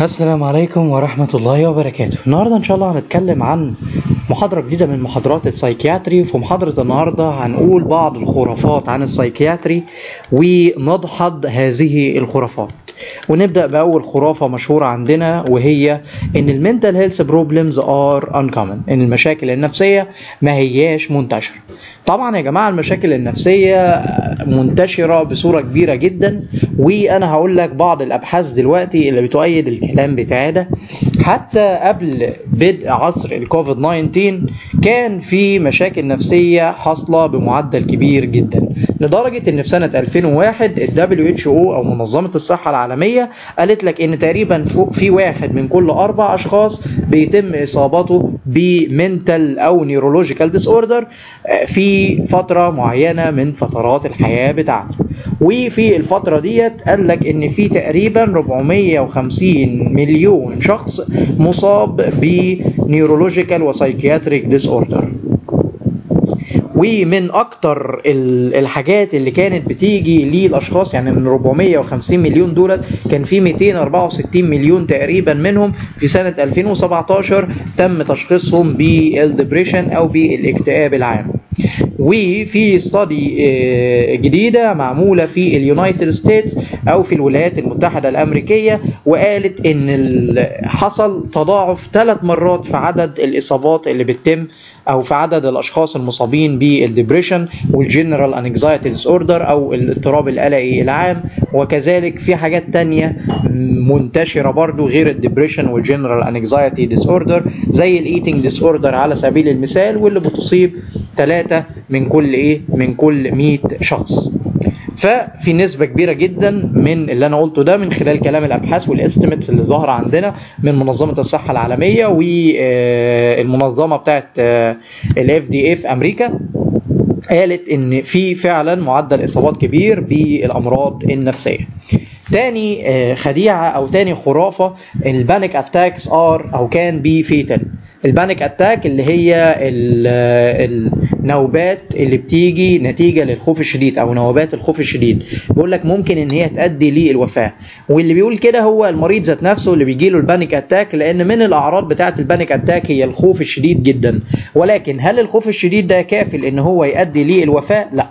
السلام عليكم ورحمة الله وبركاته النهاردة إن شاء الله هنتكلم عن محاضرة جديدة من محاضرات السايكياتري وفي محاضرة النهاردة هنقول بعض الخرافات عن السايكياتري ونضحض هذه الخرافات ونبدأ بأول خرافة مشهورة عندنا وهي إن المنتال هيلث بروبلمز ار انكومن إن المشاكل النفسية ما هياش منتشرة طبعا يا جماعة المشاكل النفسية منتشرة بصورة كبيرة جدا وأنا هقول لك بعض الأبحاث دلوقتي اللي بتؤيد الكلام بتاعي ده حتى قبل بدء عصر الكوفيد 19 كان في مشاكل نفسية حاصلة بمعدل كبير جدا لدرجة إن في سنة 2001 ال WHO أو منظمة الصحة العالمية قالت لك إن تقريبا في واحد من كل أربع أشخاص بيتم إصابته بمنتال أو نيورولوجيكال ديس أوردر في فترة معينة من فترات الحياة بتاعته وفي الفترة ديت قال لك إن في تقريبا 450 مليون شخص مصاب بنيورولوجيكال وسايكياتريك ديس أوردر ومن اكتر الحاجات اللي كانت بتيجي للاشخاص يعني من 450 مليون دولت كان في 264 مليون تقريبا منهم في سنه 2017 تم تشخيصهم بالدبريشن او بالاكتئاب العام وفي استادي جديدة معمولة في اليونايتد ستيتس أو في الولايات المتحدة الأمريكية وقالت إن حصل تضاعف ثلاث مرات في عدد الإصابات اللي بتتم او في عدد الاشخاص المصابين بالدبريشن والجنرال انكزايتي ديس اوردر او الاضطراب القلقي العام وكذلك في حاجات تانية منتشرة برضو غير الدبريشن والجنرال انكزايتي ديس اوردر زي الايتنج ديس اوردر على سبيل المثال واللي بتصيب ثلاثة من كل ايه من كل 100 شخص ففي نسبة كبيرة جدا من اللي أنا قلته ده من خلال كلام الأبحاث والاستيميتس اللي ظاهرة عندنا من منظمة الصحة العالمية والمنظمة بتاعت الاف دي في أمريكا قالت إن في فعلا معدل إصابات كبير بالأمراض النفسية. تاني خديعة أو تاني خرافة البانيك أتاكس آر أو كان بي فيتال البانيك اتاك اللي هي النوبات اللي بتيجي نتيجه للخوف الشديد او نوبات الخوف الشديد بيقول لك ممكن ان هي تؤدي للوفاه واللي بيقول كده هو المريض ذات نفسه اللي بيجي له البانيك اتاك لان من الاعراض بتاعه البانيك اتاك هي الخوف الشديد جدا ولكن هل الخوف الشديد ده كافل ان هو يؤدي للوفاه لا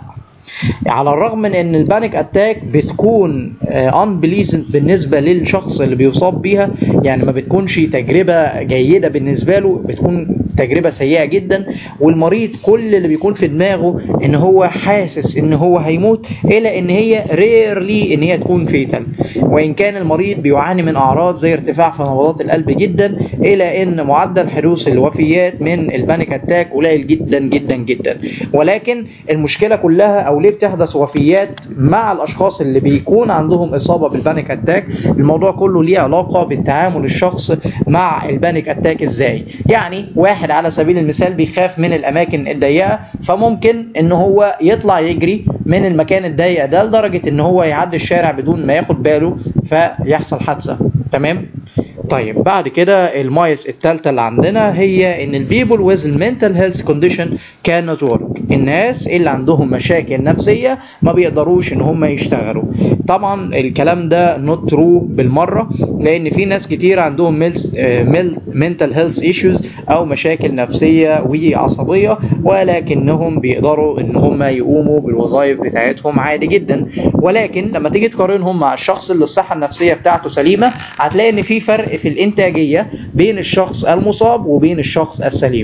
على الرغم من ان البانيك اتاك بتكون ان بليزنت بالنسبه للشخص اللي بيصاب بيها يعني ما بتكونش تجربه جيده بالنسبه له بتكون تجربه سيئه جدا والمريض كل اللي بيكون في دماغه ان هو حاسس ان هو هيموت الى ان هي ريرلي ان هي تكون فيتال وان كان المريض بيعاني من اعراض زي ارتفاع في نبضات القلب جدا الى ان معدل حدوث الوفيات من البانيك اتاك قليل جدا جدا جدا ولكن المشكله كلها او ليه بتحدث وفيات مع الاشخاص اللي بيكون عندهم اصابه بالبانيك اتاك الموضوع كله ليه علاقه بالتعامل الشخص مع البانيك اتاك ازاي يعني واحد على سبيل المثال بيخاف من الاماكن الضيقه فممكن ان هو يطلع يجري من المكان الضيق ده لدرجه ان هو يعدي الشارع بدون ما ياخد باله فيحصل حادثه تمام طيب بعد كده المايس الثالثه اللي عندنا هي ان البيبل ويز المنتال هيلث كونديشن كانت ورك الناس اللي عندهم مشاكل نفسيه ما بيقدروش ان هم يشتغلوا طبعا الكلام ده نوت ترو بالمره لان في ناس كتير عندهم ميلز منتال هيلث ايشوز او مشاكل نفسيه وعصبيه ولكنهم بيقدروا ان هم يقوموا بالوظائف بتاعتهم عادي جدا ولكن لما تيجي تقارنهم مع الشخص اللي الصحه النفسيه بتاعته سليمه هتلاقي ان في فرق في الانتاجيه بين الشخص المصاب وبين الشخص السليم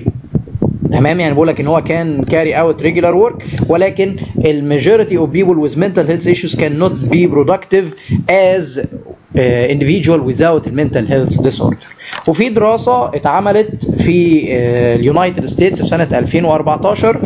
تمام يعني بقول لك ان هو كان كاري اوت ريجولار ورك ولكن الماجوريتي اوف بيبل ويز منتال هيلث ايشوز كان نوت بي برودكتيف از individual without mental health disorder وفي دراسة اتعملت في اليونايتد ستيتس في سنة 2014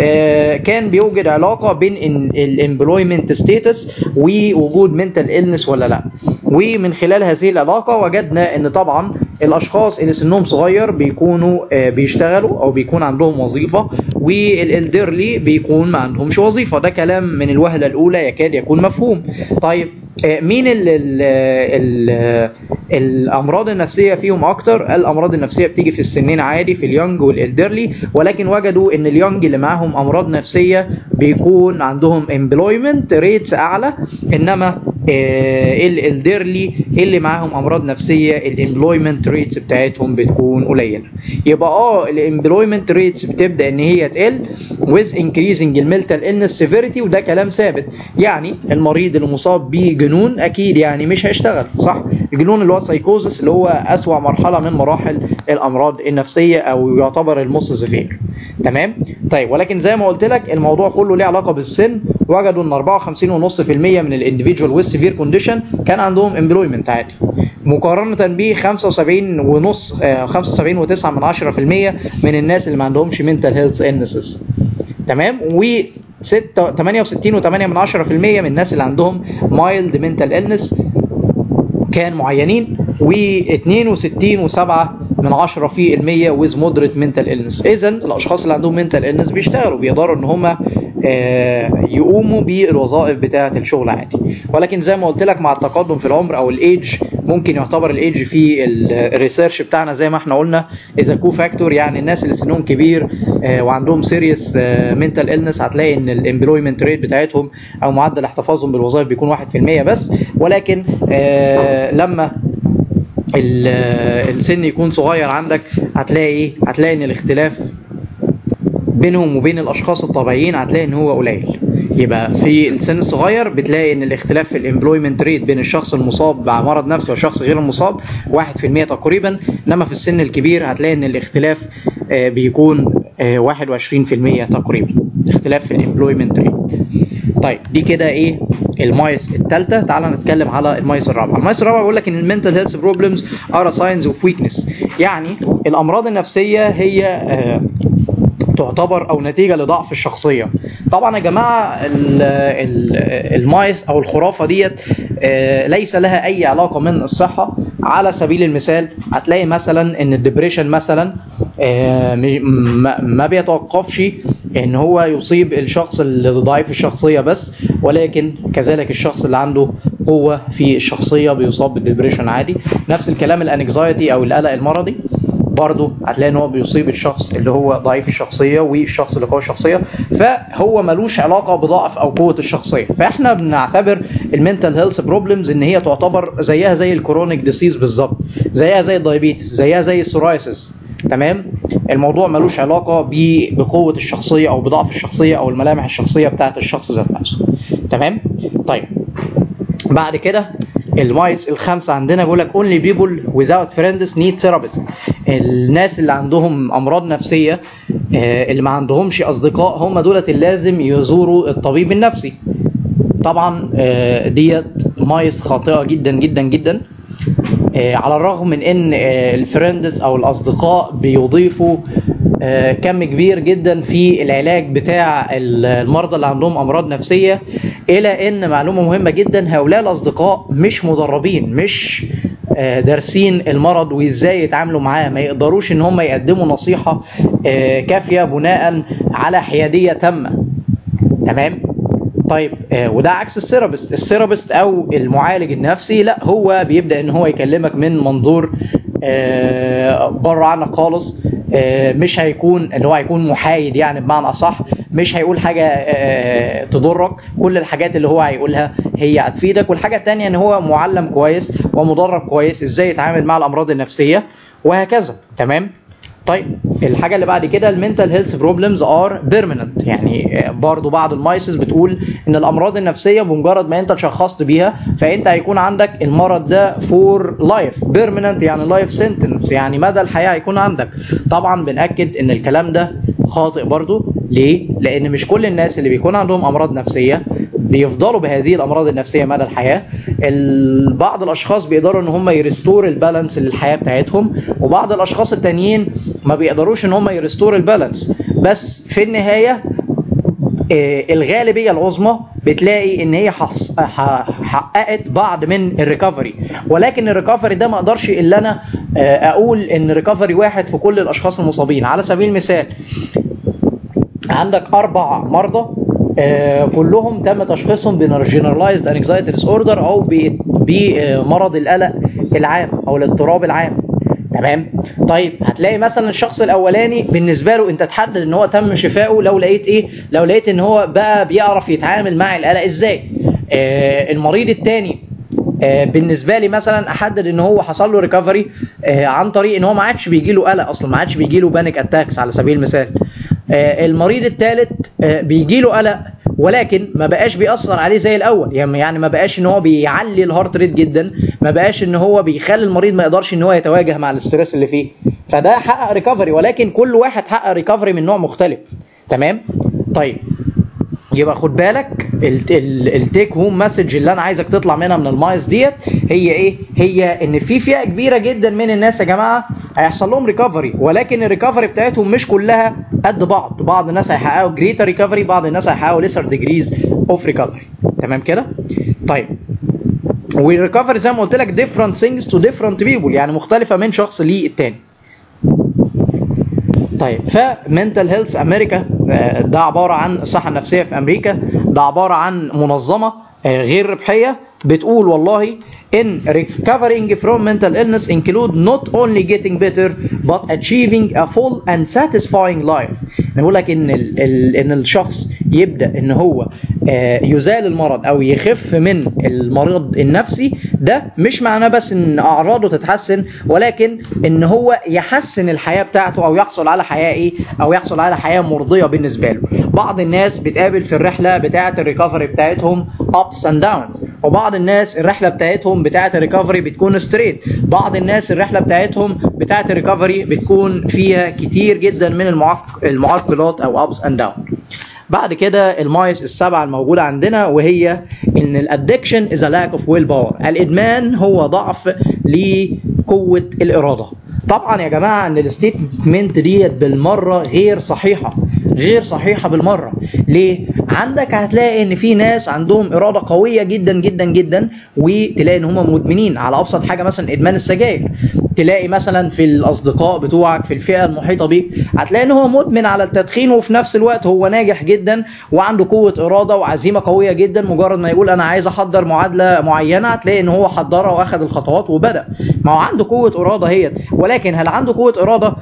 كان بيوجد علاقة بين الامبلويمنت ستيتس ووجود منتال illness ولا لا ومن خلال هذه العلاقة وجدنا ان طبعا الاشخاص اللي سنهم صغير بيكونوا بيشتغلوا او بيكون عندهم وظيفة والالدرلي بيكون ما عندهمش وظيفة ده كلام من الوهلة الاولى يكاد يكون مفهوم طيب مين ال ال ال الامراض النفسيه فيهم اكتر الامراض النفسيه بتيجي في السنين عادي في اليونج والالدرلي ولكن وجدوا ان اليونج اللي معاهم امراض نفسيه بيكون عندهم امبلويمنت ريتس اعلى انما الالديرلي اللي معاهم امراض نفسيه الامبلويمنت ريتس بتاعتهم بتكون قليله يبقى اه الامبلويمنت ريتس بتبدا ان هي تقل with increasing الميلتال illness severity وده كلام ثابت يعني المريض اللي مصاب بجنون اكيد يعني مش هيشتغل صح الجنون اللي هو سايكوزس اللي هو اسوأ مرحله من مراحل الامراض النفسيه او يعتبر الموست سيفير تمام طيب ولكن زي ما قلت لك الموضوع كله ليه علاقه بالسن وجدوا ان 54.5% من الانديفيدوال ويز سيفير كونديشن كان عندهم امبلويمنت عادي مقارنة ب 75 ونص 75 و9 من 10% من الناس اللي ما عندهمش منتال هيلث illnesses تمام و 68 و8 من 10% من الناس اللي عندهم مايلد منتال illness كان معينين و 62 و7 من 10 في المية with moderate mental illness اذا الاشخاص اللي عندهم mental illness بيشتغلوا بيقدروا ان هم يقوموا بالوظائف بتاعه الشغل عادي ولكن زي ما قلت لك مع التقدم في العمر او الايدج ممكن يعتبر الايدج في الريسيرش بتاعنا زي ما احنا قلنا اذا كو فاكتور يعني الناس اللي سنهم كبير وعندهم سيريس منتال illness هتلاقي ان الامبلويمنت ريت بتاعتهم او معدل احتفاظهم بالوظائف بيكون 1% بس ولكن لما السن يكون صغير عندك هتلاقي هتلاقي ان الاختلاف بينهم وبين الاشخاص الطبيعيين هتلاقي ان هو قليل يبقى في السن الصغير بتلاقي ان الاختلاف في الامبلويمنت ريت بين الشخص المصاب بمرض نفسي والشخص غير المصاب 1% تقريبا انما في السن الكبير هتلاقي ان الاختلاف بيكون 21% تقريبا الاختلاف في الامبلويمنت ريت طيب دي كده ايه المايس الثالثه تعال نتكلم على المايس الرابعه المايس الرابعه بيقول لك ان المنتال هيلث بروبلمز ار ساينز اوف ويكنس يعني الامراض النفسيه هي آه تعتبر او نتيجه لضعف الشخصيه طبعا يا جماعه المايس او الخرافه ديت ليس لها اي علاقه من الصحه على سبيل المثال هتلاقي مثلا ان الدبريشن مثلا ما بيتوقفش ان هو يصيب الشخص اللي ضعيف الشخصيه بس ولكن كذلك الشخص اللي عنده قوه في الشخصيه بيصاب بالدبريشن عادي نفس الكلام الانكزايتي او القلق المرضي برضه هتلاقي ان هو بيصيب الشخص اللي هو ضعيف الشخصيه والشخص اللي قوي الشخصيه فهو ملوش علاقه بضعف او قوه الشخصيه فاحنا بنعتبر المنتال هيلث بروبلمز ان هي تعتبر زيها زي الكرونيك ديسيز بالظبط زيها زي الدايابيتس زيها زي السورايسيس تمام الموضوع ملوش علاقه بقوه الشخصيه او بضعف الشخصيه او الملامح الشخصيه بتاعه الشخص ذات نفسه تمام طيب بعد كده المايس الخمسه عندنا بيقول لك only people without friends need therapist الناس اللي عندهم امراض نفسيه اللي ما عندهمش اصدقاء هم دولت اللي لازم يزوروا الطبيب النفسي طبعا ديت مايس خاطئه جدا جدا جدا على الرغم من ان الفريندز او الاصدقاء بيضيفوا كم كبير جدا في العلاج بتاع المرضى اللي عندهم امراض نفسيه الى ان معلومه مهمه جدا هؤلاء الاصدقاء مش مدربين مش دارسين المرض وازاي يتعاملوا معاه ما يقدروش ان هم يقدموا نصيحه كافيه بناء على حياديه تامه تمام طيب وده عكس السيرابست السيرابست او المعالج النفسي لا هو بيبدا ان هو يكلمك من منظور بره عنك خالص مش هيكون اللي هو هيكون محايد يعني بمعنى اصح مش هيقول حاجه تضرك كل الحاجات اللي هو هيقولها هي هتفيدك والحاجه الثانيه ان هو معلم كويس ومدرب كويس ازاي يتعامل مع الامراض النفسيه وهكذا تمام طيب الحاجه اللي بعد كده المنتال هيلث بروبلمز ار بيرمننت يعني برضو بعض المايسز بتقول ان الامراض النفسيه بمجرد ما انت تشخصت بيها فانت هيكون عندك المرض ده فور لايف بيرمننت يعني لايف سنتنس يعني مدى الحياه هيكون عندك طبعا بناكد ان الكلام ده خاطئ برضو ليه لان مش كل الناس اللي بيكون عندهم امراض نفسيه بيفضلوا بهذه الامراض النفسيه مدى الحياه بعض الاشخاص بيقدروا ان هم يرستور البالانس للحياه بتاعتهم وبعض الاشخاص التانيين ما بيقدروش ان هم يرستور البالانس بس في النهايه الغالبيه العظمى بتلاقي ان هي حققت بعض من الريكفري ولكن الريكفري ده ما اقدرش الا انا اقول ان ريكفري واحد في كل الاشخاص المصابين على سبيل المثال عندك اربع مرضى آه كلهم تم تشخيصهم بجنرالايزد انكزايتي ديس اوردر او بمرض القلق العام او الاضطراب العام تمام طيب هتلاقي مثلا الشخص الاولاني بالنسبه له انت تحدد ان هو تم شفائه لو لقيت ايه لو لقيت ان هو بقى بيعرف يتعامل مع القلق ازاي آه المريض الثاني آه، بالنسبه لي مثلا احدد ان هو حصل له ريكفري عن طريق ان هو ما عادش بيجي له قلق اصلا ما عادش بيجي له بانيك اتاكس على سبيل المثال آه، المريض الثالث بيجي له قلق ولكن ما بقاش بيأثر عليه زي الاول يعني يعني ما بقاش ان هو بيعلي الهارت ريت جدا ما بقاش ان هو بيخلي المريض ما يقدرش ان هو يتواجه مع الاسترس اللي فيه فده حقق ريكفري ولكن كل واحد حقق ريكفري من نوع مختلف تمام طيب يبقى خد بالك التيك هوم مسج اللي انا عايزك تطلع منها من المايس ديت هي ايه؟ هي ان في فئه كبيره جدا من الناس يا جماعه هيحصل لهم ريكفري ولكن الريكفري بتاعتهم مش كلها قد بعض، بعض الناس هيحققوا جريتر ريكفري، بعض الناس هيحققوا ليسر ديجريز اوف ريكفري، تمام كده؟ طيب والريكفري زي ما قلت لك different things to different people يعني مختلفه من شخص للتاني. طيب فمنتال هيلث امريكا ده عباره عن الصحه النفسيه في امريكا ده عباره عن منظمه آه، غير ربحيه بتقول والله in recovering from mental illness include not only getting better but achieving a full and satisfying life نقول لك ان ال ال ان الشخص يبدا ان هو آه، يزال المرض او يخف من المرض النفسي ده مش معناه بس ان اعراضه تتحسن ولكن ان هو يحسن الحياه بتاعته او يحصل على حياه ايه او يحصل على حياه مرضيه بالنسبه له بعض الناس بتقابل في الرحله بتاعه الريكفري بتاعتهم ups and downs وبعض الناس الرحله بتاعتهم بتاعه الريكفري بتكون ستريت بعض الناس الرحله بتاعتهم بتاعه الريكفري بتكون فيها كتير جدا من المعق... المعقلات او ups and downs بعد كده المايس السبعه الموجوده عندنا وهي ان الادكشن از لاك اوف ويل باور الادمان هو ضعف لقوه الاراده طبعا يا جماعه ان الستيتمنت ديت بالمره غير صحيحه غير صحيحه بالمره ليه عندك هتلاقي ان في ناس عندهم اراده قويه جدا جدا جدا وتلاقي ان هم مدمنين على ابسط حاجه مثلا ادمان السجاير تلاقي مثلا في الاصدقاء بتوعك في الفئه المحيطه بيك هتلاقي ان هو مدمن على التدخين وفي نفس الوقت هو ناجح جدا وعنده قوه اراده وعزيمه قويه جدا مجرد ما يقول انا عايز احضر معادله معينه هتلاقي ان هو حضرها واخد الخطوات وبدا ما هو عنده قوه اراده هي ولكن هل عنده قوه اراده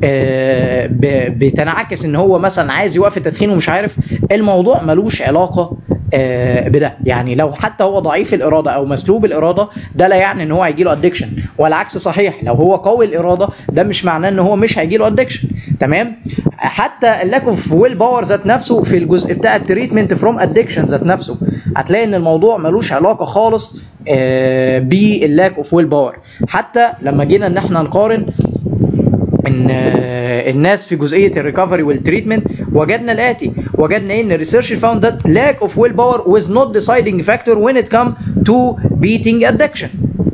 آه، ب- بتنعكس ان هو مثلا عايز يوقف التدخين ومش عارف الموضوع ملوش علاقه آه، بده يعني لو حتى هو ضعيف الاراده او مسلوب الاراده ده لا يعني ان هو هيجي له ادكشن والعكس صحيح لو هو قوي الاراده ده مش معناه ان هو مش هيجي له ادكشن تمام حتى اللاك اوف ويل باور ذات نفسه في الجزء بتاع التريتمنت فروم ادكشن ذات نفسه هتلاقي ان الموضوع ملوش علاقه خالص آه، باللاك اوف ويل باور حتى لما جينا ان احنا نقارن ان آه، الناس في جزئيه الريكفري والتريتمنت وجدنا الاتي وجدنا ان الريسيرش فاوند ذات lack of willpower was not deciding factor when it come to beating addiction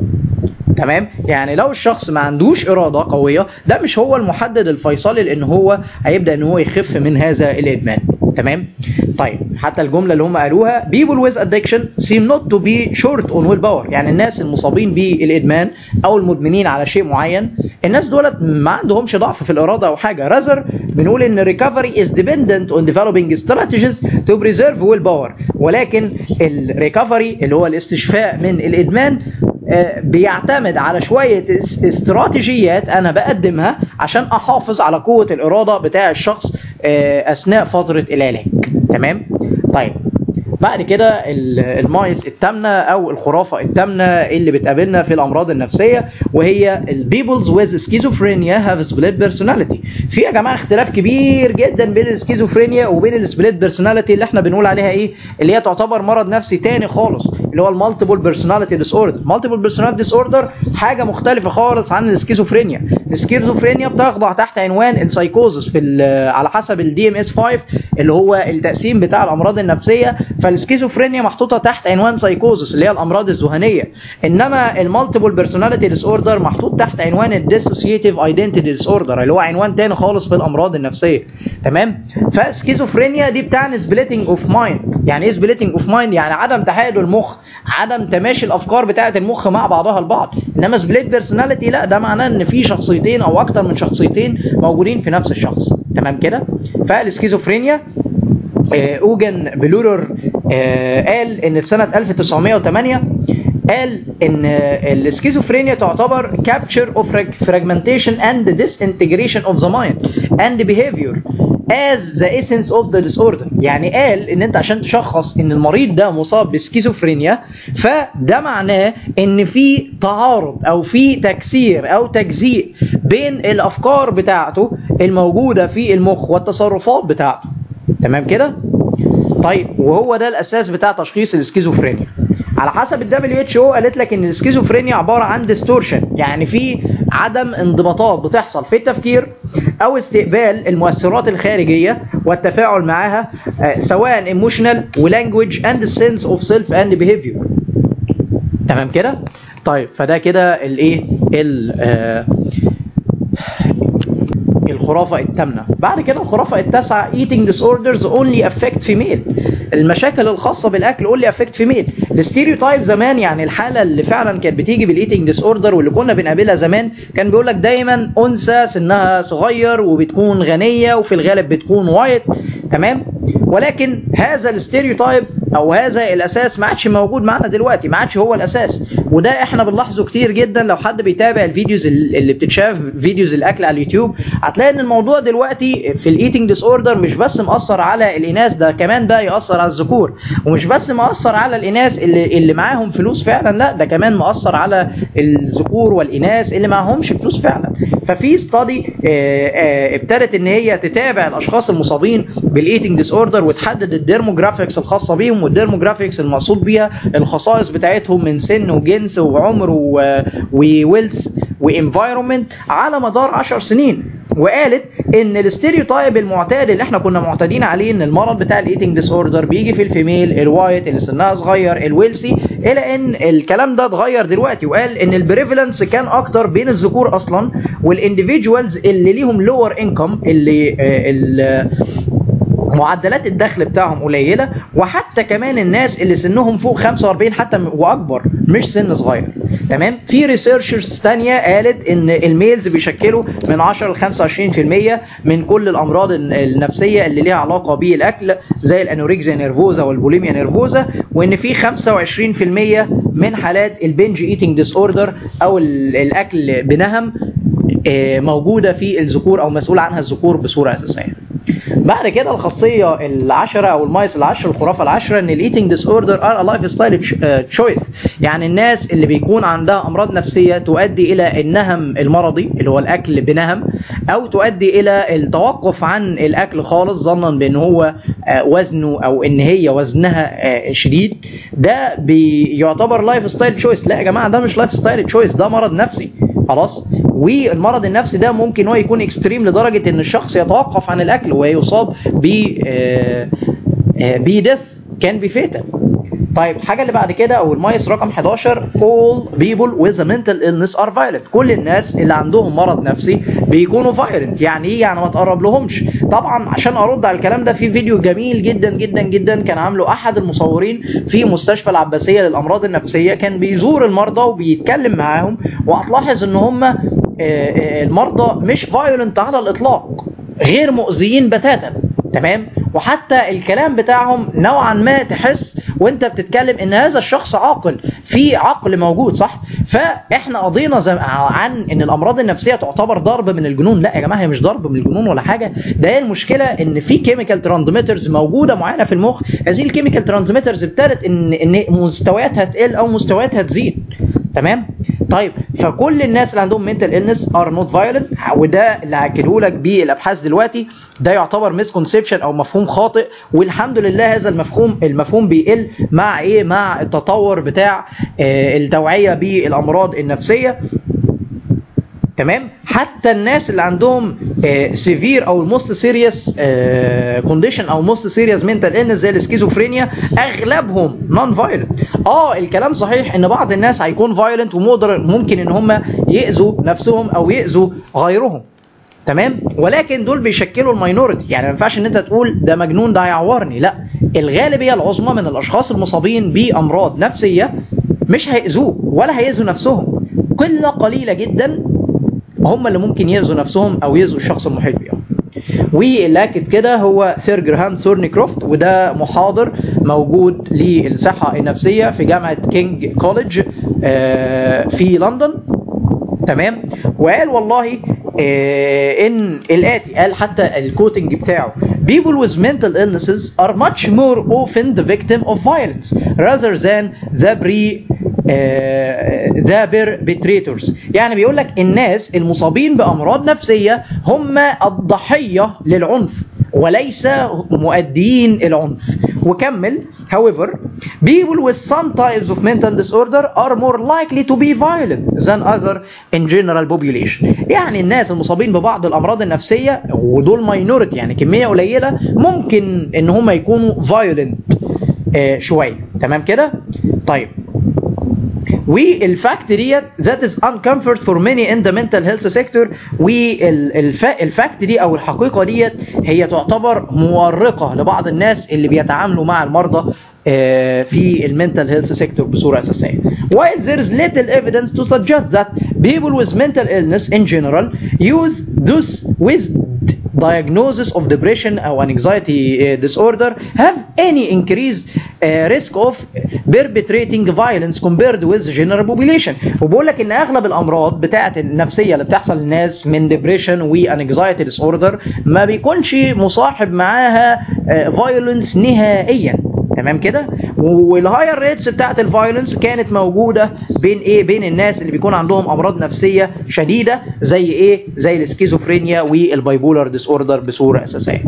تمام يعني لو الشخص ما عندوش اراده قويه ده مش هو المحدد الفيصلي لان هو هيبدا ان هو يخف من هذا الادمان تمام طيب حتى الجمله اللي هم قالوها people with addiction seem not to be short on willpower يعني الناس المصابين بالادمان او المدمنين على شيء معين الناس دولت ما عندهمش ضعف في الاراده او حاجه rather بنقول ان recovery is dependent on developing strategies to preserve willpower ولكن الريكفري اللي هو الاستشفاء من الادمان آه، بيعتمد على شوية اس- استراتيجيات أنا بقدمها عشان أحافظ على قوة الإرادة بتاع الشخص آه، أثناء فترة العلاج تمام؟ طيب بعد كده ال- المايس التامنة أو الخرافة التامنة اللي بتقابلنا في الأمراض النفسية وهي البيبلز with schizophrenia have split personality في يا جماعة اختلاف كبير جدا بين السكيزوفرينيا وبين السبليت بيرسوناليتي اللي احنا بنقول عليها ايه اللي هي تعتبر مرض نفسي تاني خالص اللي هو المالتيبل بيرسوناليتي ديس اوردر مالتيبل بيرسوناليتي ديس اوردر حاجه مختلفه خالص عن السكيزوفرينيا السكيزوفرينيا بتخضع تحت عنوان السايكوزس في ال- على حسب الدي ام اس 5 اللي هو التقسيم بتاع الامراض النفسيه فالسكيزوفرينيا محطوطه تحت عنوان سايكوزس اللي هي الامراض الذهنيه انما المالتيبل بيرسوناليتي ديس اوردر محطوط تحت عنوان الديسوسيتيف ايدنتيتي ديس اوردر اللي هو عنوان تاني خالص في الامراض النفسيه تمام فالسكيزوفرينيا دي بتعني سبليتنج اوف مايند يعني ايه سبليتنج اوف مايند يعني عدم تحايد المخ عدم تماشي الافكار بتاعه المخ مع بعضها البعض انما سبليت بيرسوناليتي لا ده معناه ان في شخصيتين او اكتر من شخصيتين موجودين في نفس الشخص تمام كده فالسكيزوفرينيا آه، اوجن بلورر آه، قال ان في سنه 1908 قال ان آه، السكيزوفرينيا تعتبر capture of frag- fragmentation and disintegration of the mind and behavior as the essence of the disorder يعني قال ان انت عشان تشخص ان المريض ده مصاب بسكيزوفرينيا فده معناه ان في تعارض او في تكسير او تجزيء بين الافكار بتاعته الموجوده في المخ والتصرفات بتاعته تمام كده طيب وهو ده الاساس بتاع تشخيص السكيزوفرينيا على حسب الدبليو اتش او قالت لك ان السكيزوفرينيا عباره عن ديستورشن يعني في عدم انضباطات بتحصل في التفكير او استقبال المؤثرات الخارجيه والتفاعل معها آه، سواء ايموشنال ولانجوج اند سنس اوف سيلف اند بيهيفير تمام كده طيب فده كده الايه ال- آه، الخرافة الثامنة بعد كده الخرافة التاسعة eating disorders only affect female المشاكل الخاصة بالأكل only affect female الستيريوتايب زمان يعني الحالة اللي فعلا كانت بتيجي بالايتنج ديس اوردر واللي كنا بنقابلها زمان كان بيقول لك دايما أنثى سنها صغير وبتكون غنية وفي الغالب بتكون وايت تمام ولكن هذا الستيريوتايب او هذا الاساس ما عادش موجود معانا دلوقتي ما عادش هو الاساس وده احنا بنلاحظه كتير جدا لو حد بيتابع الفيديوز اللي بتتشاف فيديوز الاكل على اليوتيوب هتلاقي ان الموضوع دلوقتي في الايتنج ديس اوردر مش بس مأثر على الاناث ده كمان بقى يأثر على الذكور ومش بس مأثر على الاناث اللي اللي معاهم فلوس فعلا لا ده كمان مأثر على الذكور والاناث اللي معهمش فلوس فعلا ففي ستادي ابتدت ان هي تتابع الاشخاص المصابين بالايتنج ديس اوردر وتحدد الديرموجرافيكس الخاصه بيهم والديرموجرافيكس المقصود بيها الخصائص بتاعتهم من سن وجنس وعمر و- وويلث وانفايرمنت على مدار 10 سنين وقالت ان الاستيريوتايب المعتاد اللي احنا كنا معتادين عليه ان المرض بتاع الايتنج ديس اوردر بيجي في الفيميل الوايت اللي سنها صغير الويلسي الى ان الكلام ده اتغير دلوقتي وقال ان البريفالنس كان اكتر بين الذكور اصلا والانديفيدوالز اللي ليهم لور انكم اللي آه، ال- معدلات الدخل بتاعهم قليله وحتى كمان الناس اللي سنهم فوق 45 حتى م- واكبر مش سن صغير تمام في ريسيرشرز تانية قالت ان الميلز بيشكلوا من 10 ل 25% من كل الامراض الن- النفسيه اللي ليها علاقه بالاكل زي الانوركسيا نيرفوزا والبوليميا نيرفوزا وان في 25% من حالات البنج ايتنج ديس اوردر او ال- الاكل بنهم آه، موجوده في الذكور او مسؤول عنها الذكور بصوره اساسيه بعد كده الخاصيه العشره او المايس العشر الخرافه العشره ان الايتنج ديس اوردر ار لايف ستايل تشويس يعني الناس اللي بيكون عندها امراض نفسيه تؤدي الى النهم المرضي اللي هو الاكل بنهم او تؤدي الى التوقف عن الاكل خالص ظنا بان هو آه، وزنه او ان هي وزنها آه، شديد ده بيعتبر لايف ستايل تشويس لا يا جماعه ده مش لايف ستايل تشويس ده مرض نفسي خلاص والمرض النفسي ده ممكن هو يكون اكستريم لدرجه ان الشخص يتوقف عن الاكل ويصاب ب بديث كان بفيتال طيب الحاجه اللي بعد كده او المايس رقم 11 all people with a mental illness are violent كل الناس اللي عندهم مرض نفسي بيكونوا violent يعني ايه يعني ما تقرب لهمش طبعا عشان ارد على الكلام ده في فيديو جميل جدا جدا جدا كان عامله احد المصورين في مستشفى العباسيه للامراض النفسيه كان بيزور المرضى وبيتكلم معاهم وهتلاحظ ان هم المرضى مش فايولنت على الاطلاق غير مؤذيين بتاتا تمام وحتى الكلام بتاعهم نوعا ما تحس وانت بتتكلم ان هذا الشخص عاقل في عقل موجود صح فاحنا قضينا زم... عن ان الامراض النفسيه تعتبر ضرب من الجنون لا يا جماعه هي مش ضرب من الجنون ولا حاجه ده هي المشكله ان في كيميكال ترانسميترز موجوده معينه في المخ هذه الكيميكال ترانسميترز ابتدت ان ان مستوياتها تقل او مستوياتها تزيد تمام طيب فكل الناس اللي عندهم منتال النس ار نوت فايولنت وده اللي هاكده لك بالابحاث دلوقتي ده يعتبر مسكونسبشن او مفهوم خاطئ والحمد لله هذا المفهوم المفهوم بيقل مع ايه مع التطور بتاع آه التوعيه بالامراض النفسيه تمام حتى الناس اللي عندهم سيفير او الموست سيريس كونديشن او موست سيريس منتال النس زي السكيزوفرينيا اغلبهم نون فايلنت اه الكلام صحيح ان بعض الناس هيكون فايلنت وممكن ان هم ياذوا نفسهم او ياذوا غيرهم تمام ولكن دول بيشكلوا الماينورتي يعني ما ينفعش ان انت تقول ده مجنون ده هيعورني لا الغالبيه العظمى من الاشخاص المصابين بامراض نفسيه مش هيأذوه ولا هيأذوا نفسهم قله قليله جدا هم اللي ممكن يأذوا نفسهم او يأذوا الشخص المحيط بيهم واللي اكد كده هو سير جراهام ثورنيكروفت وده محاضر موجود للصحه النفسيه في جامعه كينج كوليدج في لندن تمام وقال والله آه، ان الاتي قال حتى الكوتنج بتاعه people with mental illnesses are much more often the victim of violence rather than the pre ذا perpetrators يعني بيقول لك الناس المصابين بامراض نفسيه هم الضحيه للعنف وليس مؤديين العنف وكمل however people with some types of mental disorder are more likely to be violent than other in general population يعني الناس المصابين ببعض الامراض النفسيه ودول ماينورتي يعني كميه قليله ممكن ان هم يكونوا violent آه شويه تمام كده طيب والفاكت ديت that is uncomfort for many in the mental health sector والفاكت دي او الحقيقه ديت هي تعتبر مورقه لبعض الناس اللي بيتعاملوا مع المرضى آه، في المنتال هيلث سيكتور بصوره اساسيه. While there is little evidence to suggest that people with mental illness in general use those with diagnosis of depression او anxiety uh, disorder have any increased uh, risk of perpetrating violence compared with the general population وبقول لك ان اغلب الامراض بتاعه النفسيه اللي بتحصل للناس من depression وانكزايتي disorder ما بيكونش مصاحب معاها uh, violence نهائيا تمام كده والهاير ريتس بتاعت الفايولنس كانت موجوده بين ايه بين الناس اللي بيكون عندهم امراض نفسيه شديده زي ايه زي السكيزوفرينيا والبايبولار ديس اوردر بصوره اساسيه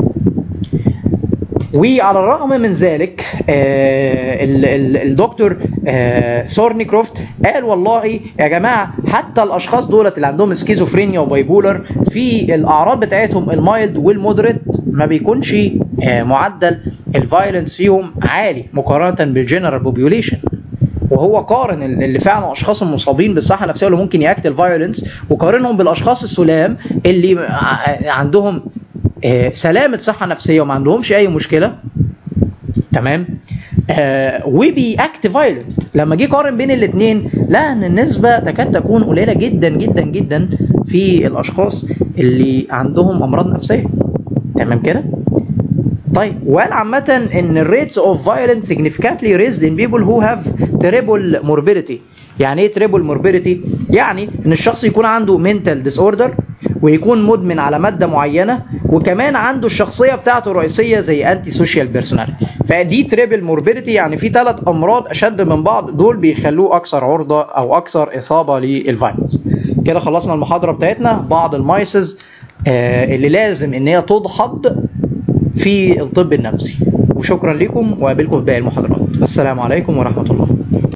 وعلى الرغم من ذلك آه ال- ال- الدكتور آه سورنيكروفت قال والله يا جماعه حتى الاشخاص دولت اللي عندهم سكيزوفرينيا وبايبولر في الاعراض بتاعتهم المايلد والمودريت ما بيكونش آه معدل الفايلنس فيهم عالي مقارنه بالجنرال بوبيوليشن وهو قارن اللي فعلا اشخاص المصابين بالصحه النفسيه اللي ممكن ياكت الفايولنس وقارنهم بالاشخاص السلام اللي ع- عندهم آه، سلامه صحه نفسيه وما عندهمش اي مشكله تمام آه وبيأكت فايلنت لما جه قارن بين الاثنين لقى ان النسبه تكاد تكون قليله جدا جدا جدا في الاشخاص اللي عندهم امراض نفسيه تمام كده طيب وقال عامة ان الريتس اوف violence significantly raised in people who have terrible morbidity يعني ايه terrible morbidity؟ يعني ان الشخص يكون عنده mental disorder ويكون مدمن على مادة معينة وكمان عنده الشخصية بتاعته الرئيسية زي انتي سوشيال بيرسوناليتي فدي تريبل موربيديتي يعني في ثلاث امراض اشد من بعض دول بيخلوه اكثر عرضة او اكثر اصابة للفيروس كده خلصنا المحاضرة بتاعتنا بعض المايسز آه اللي لازم ان هي تدحض في الطب النفسي وشكرا لكم وقابلكم في باقي المحاضرات السلام عليكم ورحمة الله